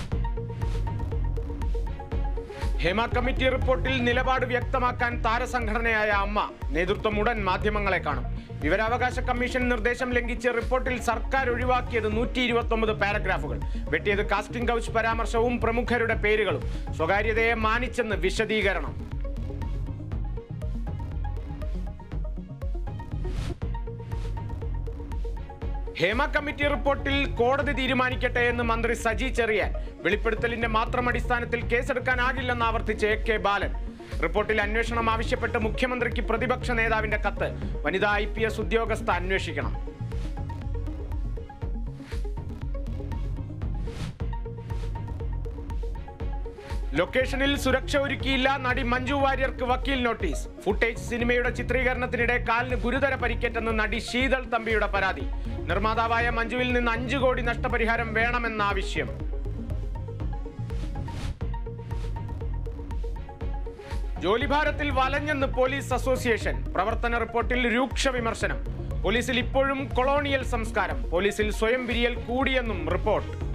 Hema committee റിപ്പോർട്ടിൽ നിലപാട് വ്യക്തമാക്കാൻ താരസംഘടനയായ അമ്മ നേതൃത്വം ഉടൻ മാധ്യമങ്ങളെ കാണും വിവരാവകാശ കമ്മീഷൻ നിർദ്ദേശം ലംഘിച്ച് റിപ്പോർട്ടിൽ സർക്കാർ ഒഴിവാക്കിയത് നൂറ്റി ഇരുപത്തൊമ്പത് പാരഗ്രാഫുകൾ വെട്ടിയത് കാസ്റ്റിംഗ് കൗച്ച് പരാമർശവും പ്രമുഖരുടെ പേരുകളും സ്വകാര്യതയെ മാനിച്ചെന്ന് വിശദീകരണം ഹേമ കമ്മിറ്റി റിപ്പോർട്ടിൽ കോടതി തീരുമാനിക്കട്ടെ എന്ന് മന്ത്രി സജി ചെറിയാൻ വെളിപ്പെടുത്തലിന്റെ മാത്രം അടിസ്ഥാനത്തിൽ കേസെടുക്കാനാകില്ലെന്ന് ആവർത്തിച്ച് എ കെ ബാലൻ റിപ്പോർട്ടിൽ അന്വേഷണം ആവശ്യപ്പെട്ട് മുഖ്യമന്ത്രിക്ക് പ്രതിപക്ഷ നേതാവിന്റെ കത്ത് വനിതാ ഐ പി എസ് ഉദ്യോഗസ്ഥ അന്വേഷിക്കണം ലൊക്കേഷനിൽ സുരക്ഷ ഒരുക്കിയില്ല നടി മഞ്ജു വാര്യർക്ക് വക്കീൽ നോട്ടീസ് ഫുട്ടേജ് സിനിമയുടെ ചിത്രീകരണത്തിനിടെ കാലിന് ഗുരുതര പരിക്കേറ്റെന്ന് നടി ശീതൾ തമ്പിയുടെ പരാതി നിർമ്മാതാവായ മഞ്ജുവിൽ നിന്ന് അഞ്ചു കോടി നഷ്ടപരിഹാരം വേണമെന്ന ആവശ്യം ജോലിഭാരത്തിൽ വലഞ്ഞെന്ന് പോലീസ് അസോസിയേഷൻ പ്രവർത്തന റിപ്പോർട്ടിൽ രൂക്ഷ വിമർശനം പോലീസിൽ ഇപ്പോഴും കൊളോണിയൽ സംസ്കാരം പോലീസിൽ സ്വയം വിരിയൽ കൂടിയെന്നും റിപ്പോർട്ട്